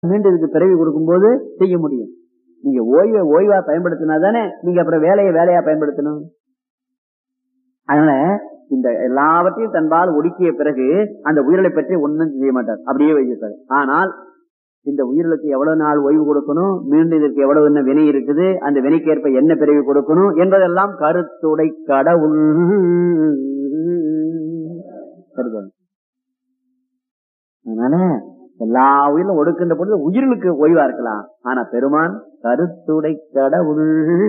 மீண்டும் இதுக்கு பிறவி கொடுக்கும்போது செய்ய முடியும் நீங்க ஓய்வை ஓய்வா பயன்படுத்தினா தானே நீங்க அப்புறம் வேலையை வேலையா பயன்படுத்தணும் அதனால இந்த எல்லாவற்றையும் தன்பால் ஒடுக்கிய பிறகு அந்த உயிரிலை பற்றி ஒன்றும் செய்ய மாட்டார் அப்படியே வைக்கிறார் ஆனால் இந்த உயிர்களுக்கு எவ்வளவு நாள் ஓய்வு கொடுக்கணும் மீண்டும் இதற்கு எவ்வளவு என்ன வினை இருக்குது அந்த வினைக்கேற்ப என்ன பிறவி கொடுக்கணும் என்பதெல்லாம் கருத்துடை கடவுள் கருத்து அதனால எல்லா உயிரிலும் ஒடுக்கின்ற பொழுது உயிர்களுக்கு ஓய்வா இருக்கலாம் ஆனா பெருமான் கருத்துடை கடவுள்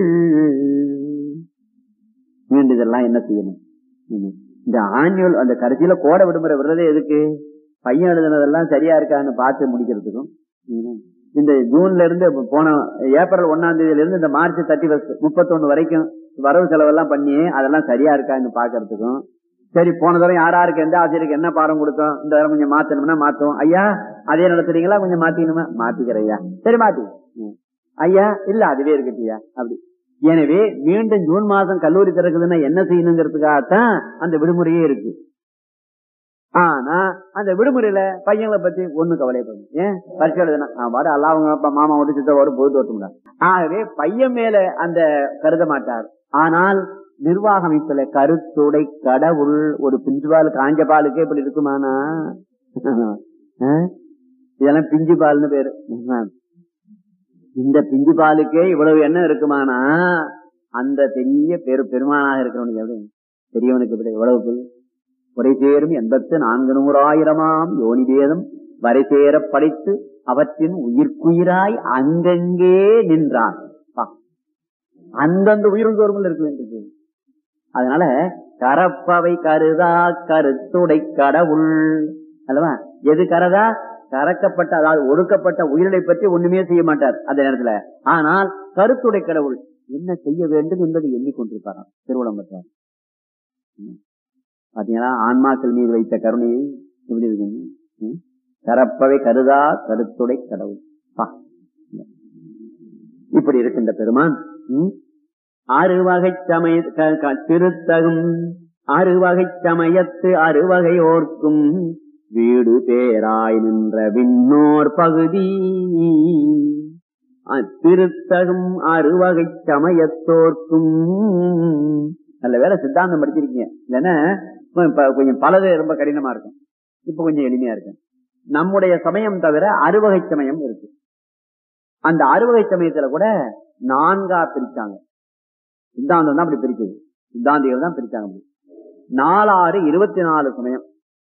மீண்டும் இதெல்லாம் என்ன செய்யணும் இந்த ஆன்யுவல் அந்த கடைசியில கோடை விடுமுறை விடுறதே எதுக்கு பையன் எழுதுனதெல்லாம் சரியா இருக்கான்னு பார்த்து முடிக்கிறதுக்கும் இந்த ஜூன்ல இருந்து போன ஏப்ரல் ஒன்னாம் தேதியில இருந்து இந்த மார்ச் தேர்ட்டி ஃபர்ஸ்ட் முப்பத்தொன்னு வரைக்கும் வரவு செலவெல்லாம் பண்ணி அதெல்லாம் சரியா இருக்கான்னு பாக்குறதுக்கும் சரி போன தடவை யாராருக்கு எந்த ஆசிரியருக்கு என்ன பாடம் கொடுத்தோம் இந்த தடவை கொஞ்சம் மாத்தணும்னா மாத்துவோம் ஐயா அதே நடத்துறீங்களா கொஞ்சம் மாத்திக்கணுமா மாத்திக்கிறேன் ஐயா சரி மாத்தி ஐயா இல்ல அதுவே இருக்கட்டியா அப்படி எனவே மீண்டும் ஜூன் மாசம் கல்லூரி திறக்குதுன்னா என்ன செய்யணுங்கிறதுக்காகத்தான் அந்த விடுமுறையே இருக்கு ஆனா அந்த விடுமுறையில பையங்களை பத்தி ஒண்ணு கவலைப்படும் ஏன் பரிசு எழுதுனா வாட அல்ல அவங்க அப்பா மாமா ஓட்டு சித்தவோட போயிட்டு வரட்டும்டா ஆகவே பையன் மேல அந்த கருத மாட்டார் ஆனால் நிர்வாக அமைப்புல கருத்துடை கடவுள் ஒரு பிஞ்சுபால் காஞ்ச பாலுக்கே இப்படி இருக்குமானா இதெல்லாம் பிஞ்சு பால்னு பேரு இந்த பிஞ்சு பாலுக்கே இவ்வளவு எண்ணம் இருக்குமானா அந்த பெரிய பெரு பெருமானாக இருக்கிறவனுக்கு எவ்வளவு பெரியவனுக்கு இப்படி எவ்வளவு உரை சேரும் எண்பத்து நான்கு நூறாயிரமாம் யோனி வேதம் வரை சேர படைத்து அவற்றின் உயிர்க்குயிராய் அங்கங்கே நின்றான் அந்தந்த உயிரும் தோறுமல் இருக்க வேண்டியது அதனால கரப்பவை கருதா கருத்துடை கடவுள் அல்லவா எது கரதா கறக்கப்பட்ட அதாவது ஒடுக்கப்பட்ட உயிரினை பற்றி ஒண்ணுமே செய்ய மாட்டார் அந்த நேரத்துல ஆனால் கருத்துடை கடவுள் என்ன செய்ய வேண்டும் என்பதை எண்ணிக்கொண்டிருப்பாராம் திருவிழம் பெற்றார் பாத்தீங்களா ஆன்மாக்கள் மீது வைத்த கருணையை எப்படி இருக்கு கரப்பவை கருதா கருத்துடை கடவுள் இப்படி இருக்கின்ற பெருமான் அறுவகை சமய திருத்தகும் அறுவகை சமயத்து அறுவகை ஓர்க்கும் வீடு பேராய் நின்ற விண்ணோர் பகுதி திருத்தகும் அறுவகை சமயத்தோர்க்கும் நல்ல வேலை சித்தாந்தம் படிச்சிருக்கீங்க இல்லைன்னா கொஞ்சம் பலது ரொம்ப கடினமா இருக்கும் இப்ப கொஞ்சம் எளிமையா இருக்கு நம்முடைய சமயம் தவிர அறுவகை சமயம் இருக்கு அந்த அறுவகை சமயத்துல கூட நான்கா பிரிச்சாங்க சித்தாந்தம் தான் அப்படி பிரிச்சது சித்தாந்திகள் தான் பிரிச்சாங்க அப்படி நாலாறு இருபத்தி நாலு சமயம்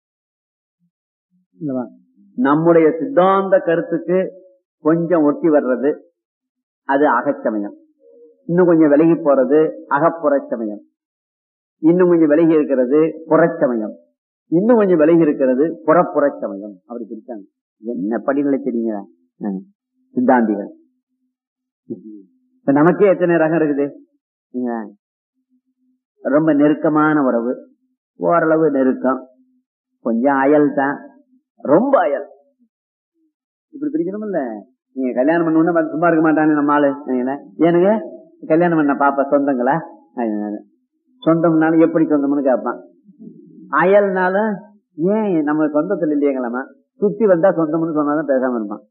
நம்முடைய சித்தாந்த கருத்துக்கு கொஞ்சம் ஒட்டி வர்றது அது அகச்சமயம் இன்னும் கொஞ்சம் விலகி போறது அகப்புற சமயம் இன்னும் கொஞ்சம் விலகி இருக்கிறது புறச்சமயம் இன்னும் கொஞ்சம் விலகி இருக்கிறது புறப்புற சமயம் அப்படி பிரிச்சாங்க என்ன படிநிலை தெரியுங்க சித்தாந்திகள் இப்ப நமக்கே எத்தனை ரகம் இருக்குது ரொம்ப நெருக்கமான உறவு ஓரளவு நெருக்கம் கொஞ்சம் அயல் தான் ரொம்ப அயல் இப்படி பிரிக்கணும் இல்ல நீங்க கல்யாணம் பண்ண சும்மா இருக்க மாட்டானே நம்ம ஆளு ஏனுங்க கல்யாணம் பண்ண பாப்பா சொந்தங்களா சொந்தம்னாலும் எப்படி சொந்தம்னு கேட்பான் அயல்னால ஏன் நம்ம சொந்தத்துல இல்லையங்களாமா சுத்தி வந்தா சொந்தம்னு சொன்னாதான் பேசாம இருப்பான்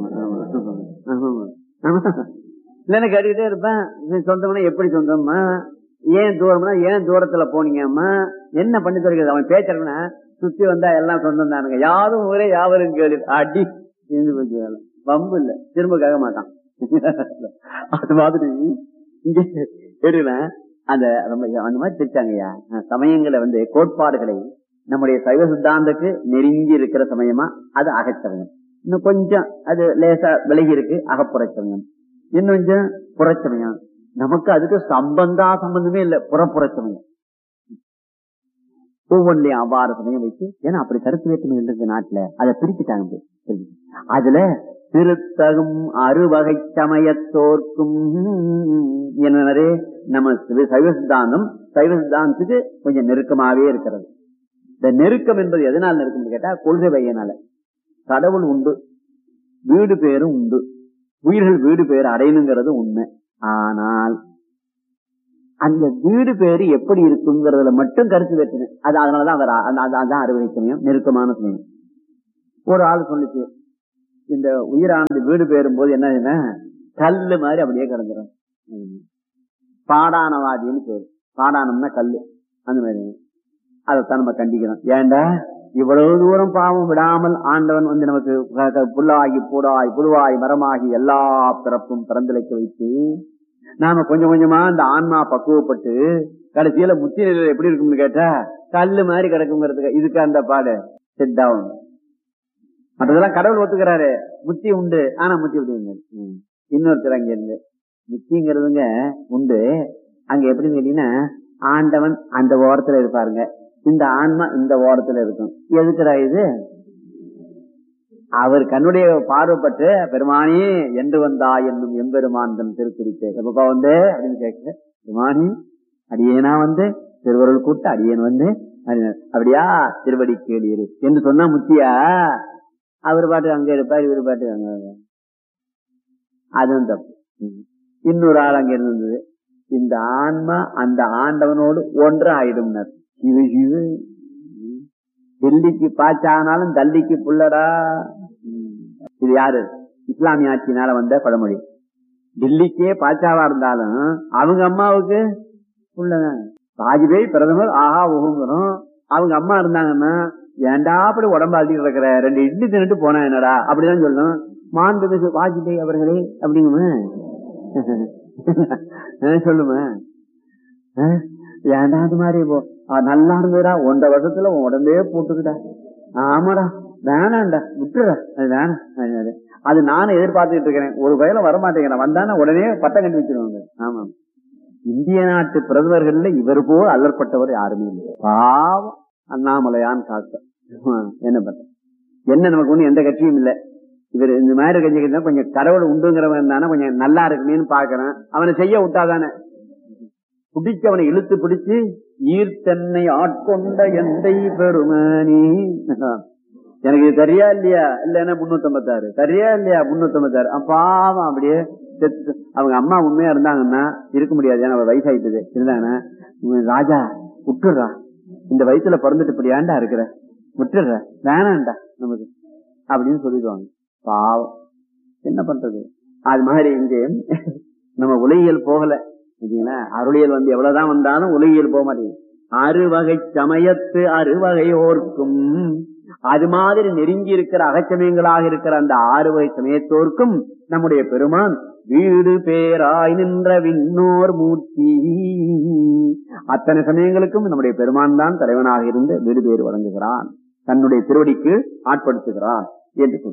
இல்லன்னு கேட்டுக்கிட்டே இருப்பேன் சொந்தம்னா எப்படி சொந்தம்மா ஏன் தூரம்னா ஏன் தூரத்துல போனீங்கம்மா என்ன பண்ணி தருகிறது அவன் பேச்சுறனா சுத்தி வந்தா எல்லாம் சொந்தம் தானுங்க யாரும் ஊரே யாவரும் கேளு அடி இருந்து போச்சு வேலை பம்பு இல்ல திரும்ப கேட்க மாட்டான் அது மாதிரி இங்க கேடுவேன் அந்த ரொம்ப அந்த மாதிரி பிரிச்சாங்கய்யா சமயங்களை வந்து கோட்பாடுகளை நம்முடைய சைவ சித்தாந்தக்கு நெருங்கி இருக்கிற சமயமா அது அகச்சமயம் இன்னும் கொஞ்சம் அது லேசா விலகி இருக்கு அகப்புறச்சமயம் இன்னும் கொஞ்சம் புறச்சமயம் நமக்கு அதுக்கு சம்பந்தா சம்பந்தமே இல்லை புறப்புறச்சமயம் ஒவ்வொன்றையும் அவ்வாறு சமயம் வச்சு ஏன்னா அப்படி கருத்து வேற்றுமை இருக்கு நாட்டுல அதை பிரிச்சுட்டாங்க அதுல திருத்தகும் அறுவகை சமயத்தோர்க்கும் எனவே நம்ம சைவ சித்தாந்தம் சைவ சித்தாந்தத்துக்கு கொஞ்சம் நெருக்கமாவே இருக்கிறது இந்த நெருக்கம் என்பது எதனால் நெருக்கம் கேட்டா கொள்கை வையனால கடவுள் உண்டு வீடு பேரும் உண்டு உயிர்கள் வீடு பேர் அடையணுங்கிறது உண்மை ஆனால் அந்த வீடு பேரு எப்படி இருக்குங்கிறதுல மட்டும் கருத்து வேற்றுமை அது அதனாலதான் அவர் அதான் அறுவடை சமயம் நெருக்கமான சமயம் ஒரு ஆள் சொல்லுச்சு இந்த உயிரானது வீடு பெயரும் போது என்ன ஆகுதுன்னா, கல்லு மாதிரி அப்படியே கிடந்துரும் ம். பாடானவாதின்னு பேரு பாடானம்னா கல்லு அந்த மாதிரி அதைத்தான் நம்ம கண்டிக்கிறோம் ஏன்டா இவ்வளவு தூரம் பாவம் விடாமல் ஆண்டவன் வந்து நமக்கு க- க- புல்லாகி பூடாய் புழுவாய் மரமாகி எல்லா பிறப்பும் பிறந்திழைக்க வைத்து நாம கொஞ்சம் கொஞ்சமா அந்த ஆன்மா பக்குவப்பட்டு கடைசியில முத்தி நிலையில எப்படி இருக்கும்னு கேட்டா கல்லு மாதிரி கிடக்குங்கிறதுக்கு இதுக்கு அந்த பாடு செட் டவுன் மற்றதெல்லாம் கடவுள் ஒத்துக்கிறாரு முத்தி உண்டு ஆனா முத்தி எப்படி உண்டு? ம். இன்னொருத்தர் அங்க இருந்து முத்திங்கிறதுங்க உண்டு அங்க எப்படின்னு கேட்டீங்கன்னா ஆண்டவன் அந்த ஓரத்துல இருப்பாருங்க இந்த ஆன்மா இந்த ஓரத்துல இருக்கும் எதுக்குடா இது அவர் கண்ணுடைய பார்வைப்பட்டு பெருமானி என்று வந்தா என்னும் எம்பெருமான் தன் திருக்குறிப்பு எப்பப்பா வந்து அப்படின்னு கேட்க பெருமானி அடியேனா வந்து திருவருள் கூட்ட அடியேன் வந்து அப்படின்னாரு. அப்படியா திருவடி கேளீரு என்று சொன்னா முத்தியா அவர் பாட்டு அங்க இருப்பார் இவர் பாட்டு அங்க இருப்பார். அதுவும் தப்பு ம். இன்னொரு ஆள் அங்க இருந்தது இந்த ஆன்மா அந்த ஆண்டவனோடு ஒன்று ஆயிடும்னார் சிவ சிவ ம். டெல்லிக்கு பாச்சானாலும் தள்ளிக்கு புள்ளடா ம். இது யாரு இஸ்லாமிய ஆட்சியினால வந்த பழமொழி டெல்லிக்கே பாச்சாவா இருந்தாலும் அவங்க அம்மாவுக்கு புள்ளதான் வாஜ்பேயி பிரதமர் ஆஹா ஊங்குறோம் அவங்க அம்மா இருந்தாங்கன்னா ஏன்டா அப்படி உடம்பு அழுத்திட்டு இருக்கிற ரெண்டு இட்லி தின்னுட்டு போனா என்னடா அப்படிதான் சொல்லணும் மாண்புமிகு வாஜ்பேயி அவர்களே அப்படிங்குமே ஆஹ் சொல்லுமே ஆஹ் ஏன்டா அது மாதிரி போ ஆ, நல்லா இருந்ததுடா ஒன்றரை வருஷத்துல உன் உடம்பே போட்டுக்கிட்டா ஆமாடா வேணாம்டா விட்டுடா அது வேணாம் அப்படின்னாரு. அது நானும் எதிர்பார்த்துட்டு இருக்கிறேன் ஒரு வயல வரமாட்டேங்கிறேன் வந்தானா உடனே பட்டம் கட்டி வச்சிருவாங்க ஆமா இந்திய நாட்டு பிரதமர்கள்ல இவர் போல் அல்லற்பட்டவர் யாருமே இல்லை பாவம் அண்ணாமலையான் காக்க என்ன பண்ற என்ன நமக்கு ஒண்ணு எந்த கட்சியும் இல்ல இவர் இந்த மாதிரி கட்சி இருந்தா கொஞ்சம் கடவுள் உண்டுங்கிறவன் தானே கொஞ்சம் நல்லா இருக்குமேன்னு பாக்குறேன் அவனை செய்ய விட்டாதானே பிடிச்சு அவனை இழுத்து பிடிச்சு ஈர்த்தன்னை ஆட்கொண்ட எந்தை பெருமானி எனக்கு இது சரியா இல்லையா இல்லன்னா முன்னூத்தம்பத்தாறு சரியா இல்லையா முன்னூத்தம்பத்தாறு பாவம் அப்படியே செத்து அவங்க அம்மா உண்மையா இருந்தாங்கன்னா இருக்க முடியாது ஏன்னா அவ வயசாயிட்டது இருந்தாங்கன்னா உம் ராஜா விட்டுடுறா இந்த வயசுல பிறந்துட்டு இப்படி ஏன்டா இருக்கிற விட்டுடுற வேணாம்டா நமக்கு அப்படின்னு சொல்லிடுவாங்க பாவம் என்ன பண்றது அது மாதிரி இங்கே நம்ம உலகியல் போகல சரிங்களா அருளியல் வந்து எவ்வளவுதான் வந்தாலும் உலகியல் போக மாட்டேங்குது அறுவகை சமயத்து அறுவகையோர்க்கும் அது மாதிரி நெருங்கி இருக்கிற அகச்சமயங்களாக இருக்கிற அந்த ஆறு வகை சமயத்தோர்க்கும் நம்முடைய பெருமான் வீடு பேராய் நின்ற விண்ணோர் மூர்த்தி அத்தனை சமயங்களுக்கும் நம்முடைய பெருமான் தான் தலைவனாக இருந்து வீடு பேர் வழங்குகிறான் தன்னுடைய திருவடிக்கு ஆட்படுத்துகிறான் என்று சொன்னார்